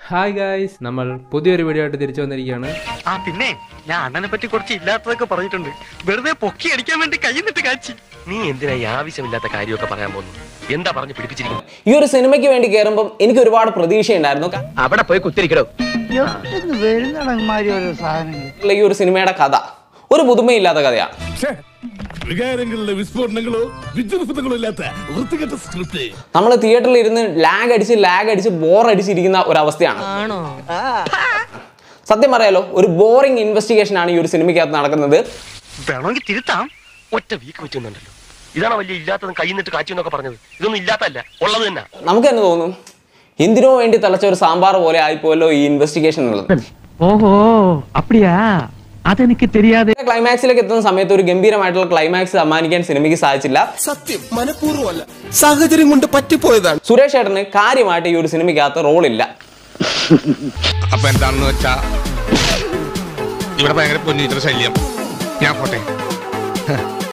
hi guys നമ്മൾ പുതിയൊരു video ആയിട്ട് തിരിച്ചു വന്നിരിക്കുകയാണ് ആ പിന്നെ ഞാൻ അണ്ണനെ പറ്റി കുറച്ച് ഇല്ലാത്തതൊക്കെ പറഞ്ഞിട്ടുണ്ട് വെറുതെ പൊക്കി അടിക്കാൻ വേണ്ടി കൈ നിട്ട് കാച്ചി നീ എന്തിനാ ഈ ആവശ്യമില്ലാത്ത കാര്യമൊക്കെ പറയാൻ പോകുന്നു എന്താ പറഞ്ഞു പിടിപ്പിച്ചിരിക്കുന്നത് ഈ ഒരു സിനിമയ്ക്ക് വേണ്ടി കയറുമ്പം എനിക്ക് ഒരുപാട് പ്രതീക്ഷയുണ്ടായിരുന്നു ക- അവിടെ പോയി കുത്തിരിക്കടോ എവിടുന്ന് വരുന്നടങ്ങന്മാരി ഓരോ സാധനങ്ങൾ ഈ ഒരു സിനിമയുടെ കഥ ഒരു പുതുമയില്ലാത്ത കഥയാണ് വികാരങ്ങളുടെ വിസ്ഫോടനങ്ങളോ വിജൃംഭങ്ങളോ ഇല്ലാത്ത വൃത്തികെട്ട സ്ക്രിപ്റ്റ് നമ്മൾ തിയേറ്ററിൽ ഇരുന്ന് ലാഗ് അടിച്ച് ലാഗ് അടിച്ച് ബോർ അടിച്ചിരിക്കുന്ന ഒരു അവസ്ഥയാണ് സത്യം പറയാലോ ഒരു ബോറിംഗ് ഇൻവെസ്റ്റിഗേഷൻ ആണ് ഈ ഒരു സിനിമയ്ക്കകത്ത് നടക്കുന്നത് വേണമെങ്കിൽ തിരുത്താം ഒറ്റ വീക്ക് വെച്ചുണ്ടല്ലോ ഇതാണ് വലിയ ഇല്ലാത്തതും കൈ നിന്നിട്ട് കാച്ചു എന്നൊക്കെ പറഞ്ഞത് ഇതൊന്നും ഇല്ലാത്തല്ല ഉള്ളത് തന്നെ നമുക്ക് തന്നെ തോന്നും എന്തിനോ വേണ്ടി തിളച്ച ഒരു സാമ്പാർ പോലെ ആയിപ്പോയല്ലോ ഈ ഇൻവെസ്റ്റിഗേഷൻ എന്നുള്ളത് ஓஹோ அப்படியா அது எனக்கு தெரியாது ക്ലൈമാക്സിലേക്ക് എത്തുന്ന സമയത്ത് ഒരു ഗംഭീരമായിട്ടുള്ള ക്ലൈമാക്സ് സമ്മാനിക്കാൻ സിനിമയ്ക്ക് സാധിച്ചില്ല സത്യം മനഃപൂർവ്വമല്ല സാഹചര്യം കൊണ്ട് പറ്റിപ്പോയതാണ് സുരേഷ് ഏട്ടന് കാര്യമായിട്ട് ഈ ഒരു സിനിമയ്ക്കകത്ത് റോളില്ല അപ്പൊ എന്താണെന്ന് വെച്ചാ ഇവിടെ ഭയങ്കര പൊന്നീറ്റർ ശല്യം ഞാൻ പോട്ടെ